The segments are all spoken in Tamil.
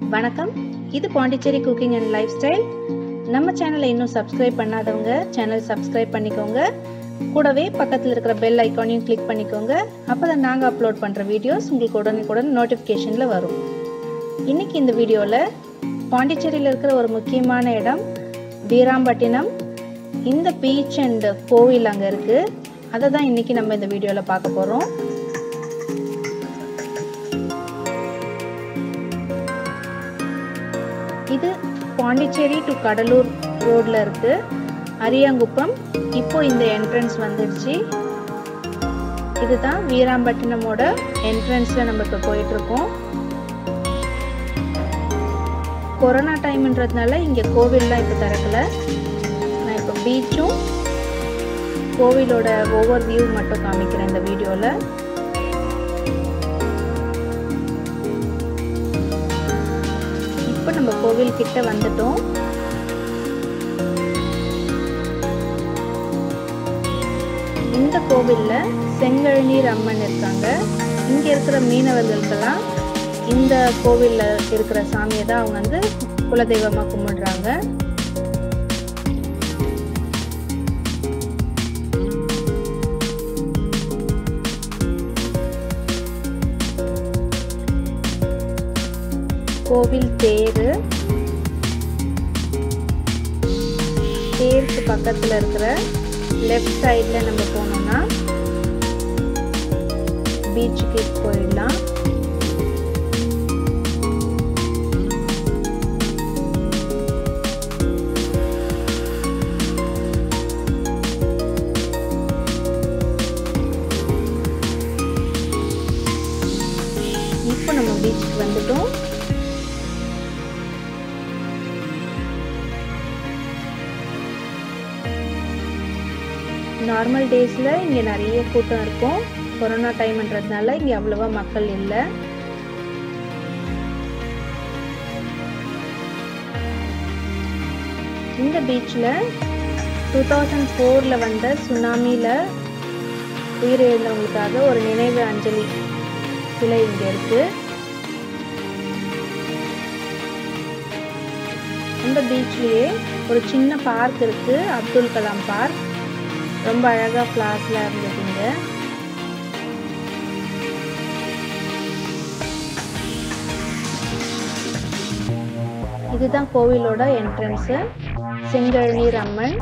வணக்கம் இது Pondicherry cooking and lifestyle நம்ம சேனலை இன்னும் சப்ஸ்கிரைப் பண்ணாதவங்க சேனல் சப்ஸ்கிரைப் பண்ணிக்கோங்க கூடவே பக்கத்தில் இருக்கிற பெல் ஐக்கானையும் கிளிக் பண்ணிக்கோங்க அப்போ தான் நாங்கள் அப்லோட் பண்ணுற வீடியோஸ் உங்களுக்கு உடனுக்குடன் நோட்டிஃபிகேஷனில் வரும் இன்றைக்கி இந்த வீடியோவில் பாண்டிச்சேரியில் இருக்கிற ஒரு முக்கியமான இடம் வீராம்பட்டினம் இந்த பீச் அண்ட் கோவில் அங்கே இருக்குது அதை தான் இன்றைக்கி நம்ம இந்த வீடியோவில் பார்க்க போகிறோம் இது பாண்டிச்சேரி டு கடலூர் ரோடில் இருக்குது அரியாங்குப்பம் இப்போ இந்த என்ட்ரன்ஸ் வந்துடுச்சு இதுதான் வீராம்பட்டினமோட என்ட்ரன்ஸில் நம்ம இப்போ போயிட்டுருக்கோம் கொரோனா டைம்ன்றதுனால இங்கே கோவில்லாம் இப்போ திறக்கலை நான் இப்போ பீச்சும் கோவிலோட ஓவர் வியூ மட்டும் காமிக்கிறேன் இந்த வீடியோவில் இப்போ நம்ம கோவில் கிட்ட வந்துட்டோம் இந்த கோவிலில் செங்கழநீர் அம்மன் இருக்காங்க இங்கே இருக்கிற மீனவர்களுக்கெல்லாம் இந்த கோவிலில் இருக்கிற சாமியை தான் அவங்க வந்து குலதெய்வமாக கும்பிடுறாங்க கோவில் தேர் தேருக்கு பக்கத்தில் இருக்கிற லெஃப்ட் சைடில் நம்ம போனோம்னா பீச்சுக்கு போயிடலாம் இப்போ நம்ம பீச்சுக்கு வந்துட்டோம் நார்மல் டேஸில் இங்கே நிறைய கூட்டம் இருக்கும் கொரோனா டைம்ன்றதுனால இங்கே அவ்வளோவா மக்கள் இல்லை இந்த பீச்சில் டூ தௌசண்ட் ஃபோரில் வந்த சுனாமியில் உயிரிழந்தவங்களுக்காக ஒரு நினைவு அஞ்சலி சிலை இங்கே இருக்குது இந்த பீச்லேயே ஒரு சின்ன பார்க் இருக்குது அப்துல் கலாம் பார்க் ரொம்ப அழகாக ஃப்ளார்ஸ்லாம் இருந்ததுங்க இதுதான் கோவிலோட என்ட்ரன்ஸு செங்கழநீர் அம்மன்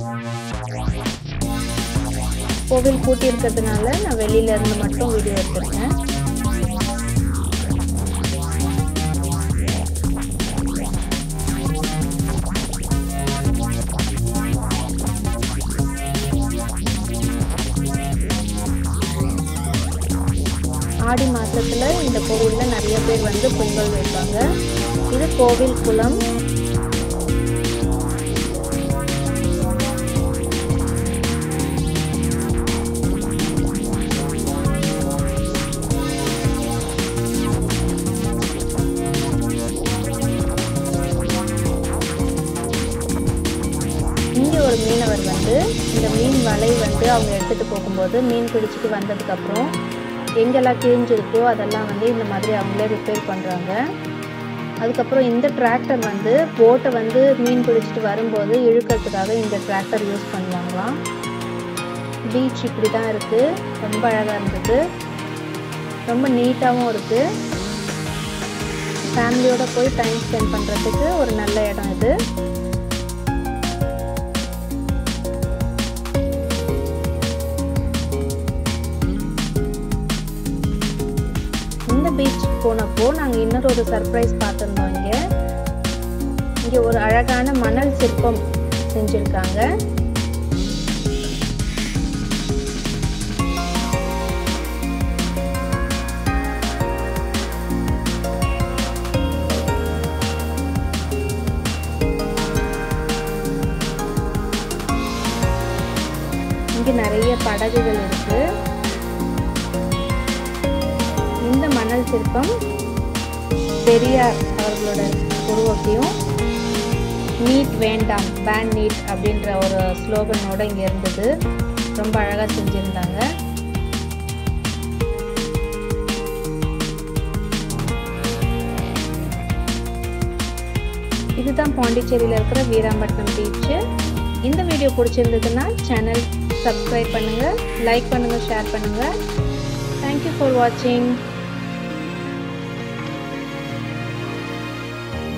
கோவில் பூட்டி இருக்கிறதுனால நான் வெளியில இருந்து மட்டும் வீடியோ எடுத்திருக்கேன் ஆடி மாதத்தில் இந்த கோவிலில் நிறைய பேர் வந்து பொங்கல் வைப்பாங்க இது கோவில் குளம் இங்கே ஒரு மீனவர் வந்து இந்த மீன் வலை வந்து அவங்க எடுத்துகிட்டு போகும்போது மீன் பிடிச்சிட்டு வந்ததுக்கப்புறம் எங்கெல்லாம் கிழிஞ்சிருக்கோ அதெல்லாம் வந்து இந்த மாதிரி அவங்களே ரிப்பேர் பண்ணுறாங்க அதுக்கப்புறம் இந்த டிராக்டர் வந்து போட்டை வந்து மீன் பிடிச்சிட்டு வரும்போது இழுக்கிறதுக்காக இந்த டிராக்டர் யூஸ் பண்ணுவாங்களாம் பீச் இப்படி தான் இருக்குது ரொம்ப அழகாக இருந்தது ரொம்ப நீட்டாகவும் இருக்குது ஃபேமிலியோடு போய் டைம் ஸ்பெண்ட் பண்ணுறதுக்கு ஒரு நல்ல இடம் இது இந்த பீச்சுக்கு போனப்போ நாங்கள் இன்னொரு ஒரு சர்ப்ரைஸ் பார்த்துருந்தோம் இங்கே இங்கே ஒரு அழகான மணல் சிற்பம் செஞ்சுருக்காங்க இங்கே நிறைய படகுகள் இருக்குது இந்த மணல் சிற்பம் பெரியார் அவர்களோட உருவத்தையும் நீட் வேண்டாம் பேன் நீட் அப்படின்ற ஒரு ஸ்லோகனோட இங்கே இருந்தது ரொம்ப அழகாக செஞ்சுருந்தாங்க இதுதான் பாண்டிச்சேரியில் இருக்கிற வீராம்பட்டினம் பீச்சு இந்த வீடியோ பிடிச்சிருந்ததுன்னா சேனல் சப்ஸ்கிரைப் பண்ணுங்கள் லைக் பண்ணுங்கள் ஷேர் பண்ணுங்கள் தேங்க்யூ ஃபார் வாட்சிங்